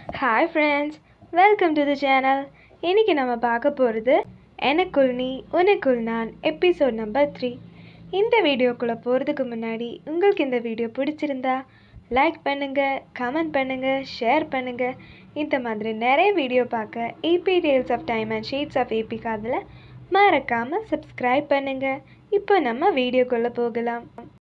hi friends welcome to the channel இன்றைக்கி நம்ம பார்க்க போகிறது எனக்குள் நீ உனக்குள் நான் எபிசோட் நம்பர் த்ரீ இந்த வீடியோக்குள்ளே போகிறதுக்கு முன்னாடி உங்களுக்கு இந்த வீடியோ பிடிச்சிருந்தா லைக் பண்ணுங்கள் கமெண்ட் பண்ணுங்கள் ஷேர் பண்ணுங்கள் இந்த மாதிரி நிறைய வீடியோ பார்க்க AB tales of time and shades of AB காதில் மறக்காமல் சப்ஸ்கிரைப் பண்ணுங்கள் இப்போ நம்ம வீடியோக்குள்ளே போகலாம்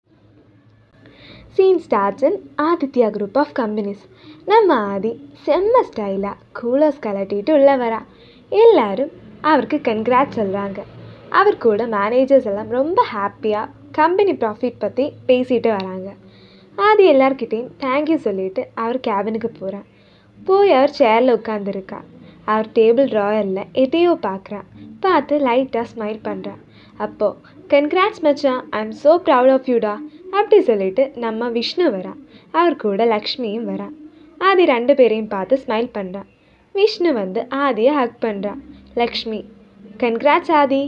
scene starts in Aditya group of companies நம்ம ஆதி செம்ம ஸ்டைலாக கூலர்ஸ் கலட்டிட்டு உள்ள வரா எல்லாரும் அவருக்கு கன்க்ராட்ஸ் சொல்கிறாங்க அவர் கூட மேனேஜர்ஸ் எல்லாம் ரொம்ப ஹாப்பியாக கம்பெனி ப்ராஃபிட் பற்றி பேசிட்டு வராங்க ஆதி எல்லார்கிட்டேயும் தேங்க்யூ சொல்லிட்டு அவர் கேபினுக்கு போகிறான் போய் அவர் சேரில் உட்காந்துருக்கா அவர் டேபிள் ட்ராயரில் எதையோ பார்க்குறா பார்த்து லைட்டாக ஸ்மைல் பண்ணுறான் அப்போது கன்க்ராட்ஸ் மச்சான் I am so proud of யூடா அப்படி சொல்லிட்டு நம்ம விஷ்ணு வரா அவர் கூட லக்ஷ்மியும் வரா ஆதி ரெண்டு பேரையும் பார்த்து ஸ்மைல் பண்ணுறான் விஷ்ணு வந்து ஆதியை ஹக் பண்ணுறான் லக்ஷ்மி கன்க்ராட்ஸ் ஆதி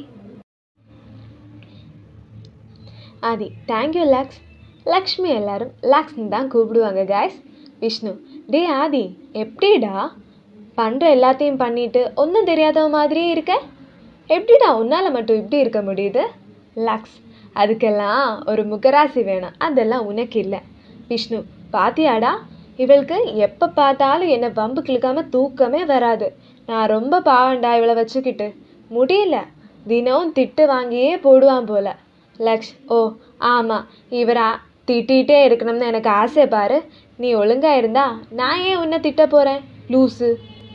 ஆதி தேங்க்யூ லக்ஸ் லக்ஷ்மி எல்லாரும் லக்ஸ்னு தான் கூப்பிடுவாங்க காய்ஸ் விஷ்ணு டே ஆதி எப்படிடா பண்ணுற எல்லாத்தையும் பண்ணிட்டு ஒன்றும் தெரியாத மாதிரியே இருக்க எப்படிடா உன்னால் மட்டும் இப்படி இருக்க முடியுது லக்ஸ் அதுக்கெல்லாம் ஒரு முகராசி வேணும் அதெல்லாம் உனக்கு இல்லை விஷ்ணு பாத்தியாடா இவளுக்கு எப்போ பார்த்தாலும் என்னை பம்பு கிழக்காம தூக்கமே வராது நான் ரொம்ப பாவண்டா இவளை வச்சுக்கிட்டு முடியல தினமும் திட்டு வாங்கியே போடுவான் போல லக்ஷ் ஓ ஆமாம் இவரா திட்டிகிட்டே இருக்கணும்னு எனக்கு ஆசை பாரு நீ ஒழுங்கா இருந்தா நான் ஏன் உன்னை திட்ட போகிறேன் லூஸு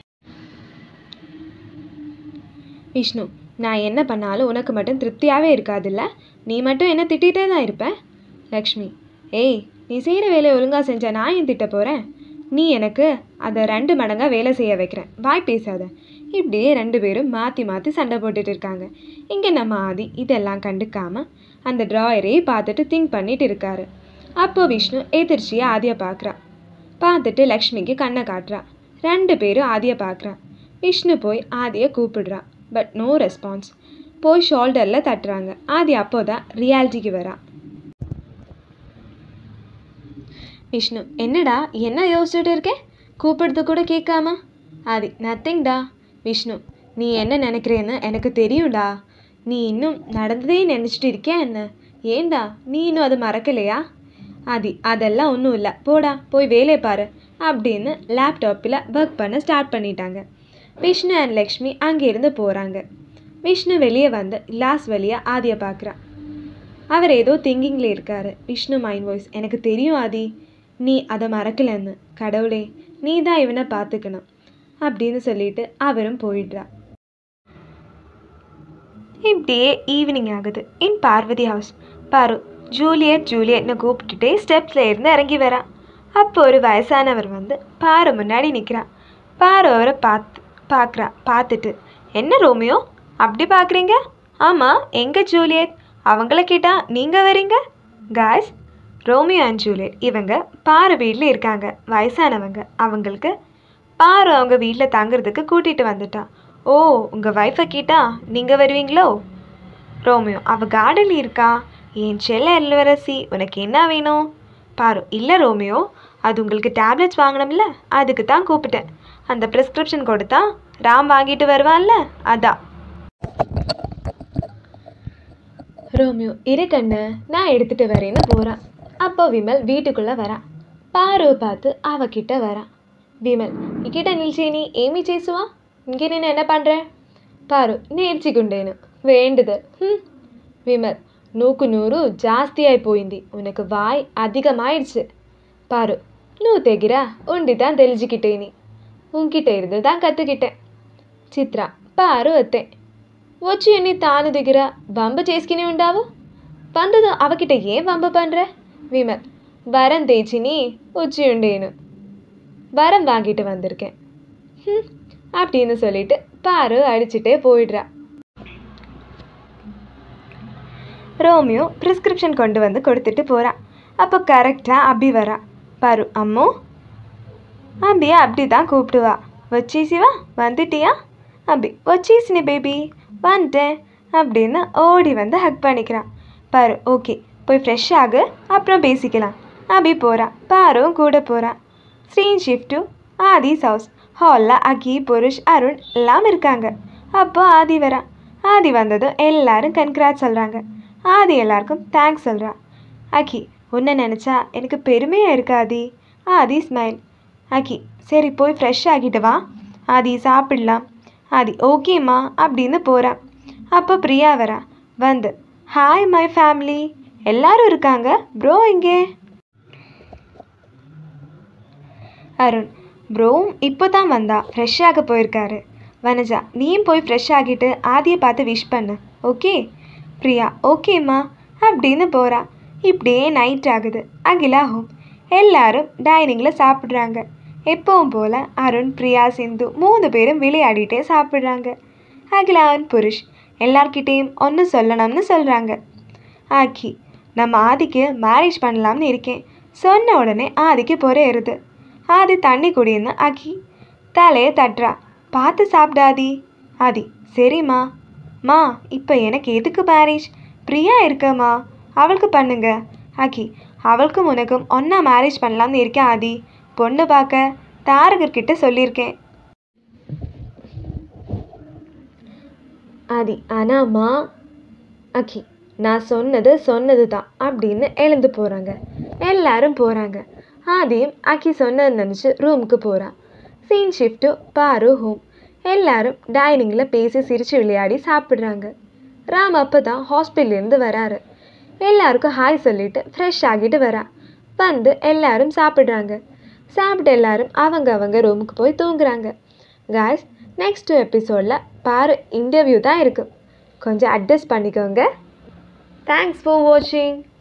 விஷ்ணு நான் என்ன பண்ணாலும் உனக்கு மட்டும் திருப்தியாகவே இருக்காதுல்ல நீ மட்டும் என்ன திட்டிகிட்டே தான் இருப்பேன் லக்ஷ்மி ஏய் நீ செய்கிற வேலையை ஒழுங்காக செஞ்சா நான் ஏன் திட்ட போகிறேன் நீ எனக்கு அதை ரெண்டு மடங்காக வேலை செய்ய வைக்கிறேன் வாய் பேசாத இப்படியே ரெண்டு பேரும் மாற்றி மாற்றி சண்டை போட்டுட்டு இருக்காங்க இங்கே நம்ம ஆதி இதெல்லாம் கண்டுக்காமல் அந்த ட்ராயரையே பார்த்துட்டு திங்க் பண்ணிட்டு இருக்காரு அப்போ விஷ்ணு எதிர்ச்சியாக ஆதியை பார்க்குறான் பார்த்துட்டு லக்ஷ்மிக்கு கண்ணை காட்டுறான் ரெண்டு பேரும் ஆதியை பார்க்குறான் விஷ்ணு போய் ஆதியை கூப்பிடுறான் பட் நோ ரெஸ்பான்ஸ் போய் ஷோல்டரில் தட்டுறாங்க ஆதி அப்போ தான் ரியாலிட்டிக்கு வரான் விஷ்ணு என்னடா என்ன யோசிச்சுட்டு இருக்கே கூப்பிடுறது கூட கேட்காம ஆதி நத்திங்டா விஷ்ணு நீ என்ன நினைக்கிறேன்னு எனக்கு தெரியும்டா நீ இன்னும் நடந்ததே நினச்சிட்டு இருக்கியா என்ன ஏண்டா நீ இன்னும் அது மறக்கலையா ஆதி அதெல்லாம் ஒன்றும் இல்லை போடா போய் வேலையை பாரு அப்படின்னு லேப்டாப்பில் ஒர்க் பண்ண ஸ்டார்ட் பண்ணிட்டாங்க விஷ்ணு அண்ட் லக்ஷ்மி அங்கேருந்து போகிறாங்க விஷ்ணு வெளியே வந்து கிளாஸ் வழியாக ஆதியை பார்க்குறான் அவர் ஏதோ திங்கிங்கில் இருக்காரு விஷ்ணு மைண்ட் வாய்ஸ் எனக்கு தெரியும் ஆதி நீ அதை மறக்கலன்னு கடவுளே நீ தான் இவனை பார்த்துக்கணும் அப்படின்னு சொல்லிட்டு அவரும் போயிடுறா இப்படியே ஈவினிங் ஆகுது in Parvathi house Paru Juliet ஜூலியட்னு கூப்பிட்டுட்டே ஸ்டெப்ஸில் இருந்து இறங்கி வரான் அப்போ ஒரு வயசானவர் வந்து பாரு முன்னாடி நிற்கிறான் பாரு அவரை பார்த்து பார்க்குறா பார்த்துட்டு என்ன ரோமியோ அப்படி பார்க்குறீங்க ஆமாம் எங்கே ஜூலியட் அவங்கள கேட்டால் நீங்கள் வரீங்க காய்ஸ் ரோமியோ அண்ட் ஜூலியட் இவங்க பாரு வீட்டில் இருக்காங்க வயசானவங்க அவங்களுக்கு பாரு அவங்க வீட்டில் தங்குறதுக்கு கூட்டிகிட்டு வந்துட்டான் ஓ உங்கள் ஒய்ஃபை கேட்டா நீங்கள் வருவீங்களோ ரோமியோ அவள் கார்டனில் இருக்கா என் செல்ல இளவரசி உனக்கு என்ன வேணும் பாரு இல்லை ரோமியோ அது உங்களுக்கு டேப்லெட்ஸ் வாங்கணும்ல அதுக்கு தான் கூப்பிட்டேன் அந்த ப்ரிஸ்கிரிப்ஷன் கொடுத்தா ராம் வாங்கிட்டு வருவான்ல அதான் ரோமியோ இரு கண்ணு நான் எடுத்துட்டு வரேன்னு போகிறான் அப்போ விமல் வீட்டுக்குள்ளே வரான் பாருவை பார்த்து அவகிட்ட வரான் విమల్ ఇకిట నిల్చేని ఏమి చేಸುవా ఇంకే నేను ఎన్న పండ్రే పారు నేర్చుకుండేను వేండుదు విమల్ నూకు నూరు జాస్తి అయిపోయింది ఉనకు వాయ్ அதிகமாயிடுச்சு பாரு நூ தெகிரா உண்டி தான் தெளிஞ்சுக்கிட்டேனி உன்கிட்ட இருந்து தான் கற்றுக்கிட்டேன் చిత్ర పారు అత్తే వచ్చి ఎన్ని తాను దగ్గర వంబ చేసుకుని ఉండావు వందదు అవకిట ఏం వంబ పண்ற విమల్ వరం తెచ్చిని వచ్చి ఉండేను வரம் வாங்கிட்டு வந்திருக்கேன் ம் அப்படின்னு சொல்லிட்டு பாரு அடிச்சுட்டே போயிடுறா ரோமியோ ப்ரிஸ்கிரிப்ஷன் கொண்டு வந்து கொடுத்துட்டு போகிறா அப்போ கரெக்டாக அபி வரா பாரு அம்மோ அபியை அப்படி தான் கூப்பிடுவா வச்சீசிவா வந்துட்டியா அபி வச்சீசினி பேபி வந்துட்டேன் அப்படின்னு ஓடி வந்து ஹக் பண்ணிக்கிறான் பாரு ஓகே போய் ஃப்ரெஷ் ஆகு அப்புறம் பேசிக்கலாம் அபி போகிறா பாரும் கூட போகிறான் screen shift to Adi's house ஹாலில் அகி புருஷ் அருண் எல்லாம் இருக்காங்க அப்போ ஆதி வரான் ஆதி வந்ததும் எல்லாரும் கன்கிராட் சொல்கிறாங்க ஆதி எல்லாருக்கும் தேங்க்ஸ் சொல்கிறா அகி உன்னை நினச்சா எனக்கு பெருமையாக இருக்கு ஆதி ஆதி ஸ்மைல் அகி சரி போய் ஃப்ரெஷ் ஆகிட்டு வா ஆதி சாப்பிடலாம் ஆதி ஓகேம்மா அப்படின்னு போகிறான் அப்போ பிரியா வரா வந்து ஹாய் மை ஃபேமிலி எல்லாரும் இருக்காங்க ப்ரோ எங்கே அருண் ப்ரோவும் இப்போ தான் வந்தா ஃப்ரெஷ் ஆக போயிருக்காரு வனஜா நீயும் போய் ஃப்ரெஷ் ஆகிட்டு ஆதியை பார்த்து விஷ் பண்ணு ஓகே பிரியா ஓகேம்மா அப்படின்னு போகிறா இப்படியே நைட் ஆகுது அகிலா ஹோம் எல்லாரும் டைனிங்கில் சாப்பிட்றாங்க எப்பவும் போல் அருண் பிரியா சிந்து மூணு பேரும் விளையாடிட்டே சாப்பிட்றாங்க அகிலாவன் புருஷ் எல்லார்கிட்டேயும் ஒன்று சொல்லணும்னு சொல்கிறாங்க ஆக்கி நம்ம ஆதிக்கு மேரேஜ் பண்ணலாம்னு இருக்கேன் சொன்ன உடனே ஆதிக்கு பொறை ஏறுது ஆதி தண்ணி குடின்னு ஆக்கி தலையை தட்டுறா பார்த்து சாப்பிடாதி ஆதி சரிம்மா மா இப்போ எனக்கு எதுக்கு மேரேஜ் பிரியா இருக்கம்மா அவளுக்கு பண்ணுங்க ஆக்கி அவளுக்கும் உனக்கும் ஒன்றா மேரேஜ் பண்ணலாம்னு இருக்கேன் ஆதி பொண்ணு பார்க்க தாரகர்கிட்ட சொல்லியிருக்கேன் ஆதி ஆனாம்மா அக்கி நான் சொன்னது சொன்னது தான் அப்படின்னு எழுந்து போகிறாங்க எல்லாரும் போகிறாங்க ஆதியும் அக்கி சொன்னது நினச்சி ரூமுக்கு போகிறான் சீன் ஷிஃப்ட்டு பாரு ஹோம் எல்லாரும் டைனிங்கில் பேசி சிரித்து விளையாடி சாப்பிட்றாங்க ராம் அப்போ தான் ஹாஸ்பிட்டல்லேருந்து வராரு எல்லாருக்கும் ஹாய் சொல்லிட்டு ஃப்ரெஷ் ஆகிட்டு வரா வந்து எல்லாரும் சாப்பிட்றாங்க சாப்பிட்டு எல்லாரும் அவங்க அவங்க ரூமுக்கு போய் தூங்குறாங்க காய்ஸ் நெக்ஸ்ட் எபிசோடில் பாரு இன்டர்வியூ தான் இருக்குது கொஞ்சம் அட்ஜஸ்ட் பண்ணிக்கோங்க தேங்க்ஸ் ஃபார் வாட்சிங்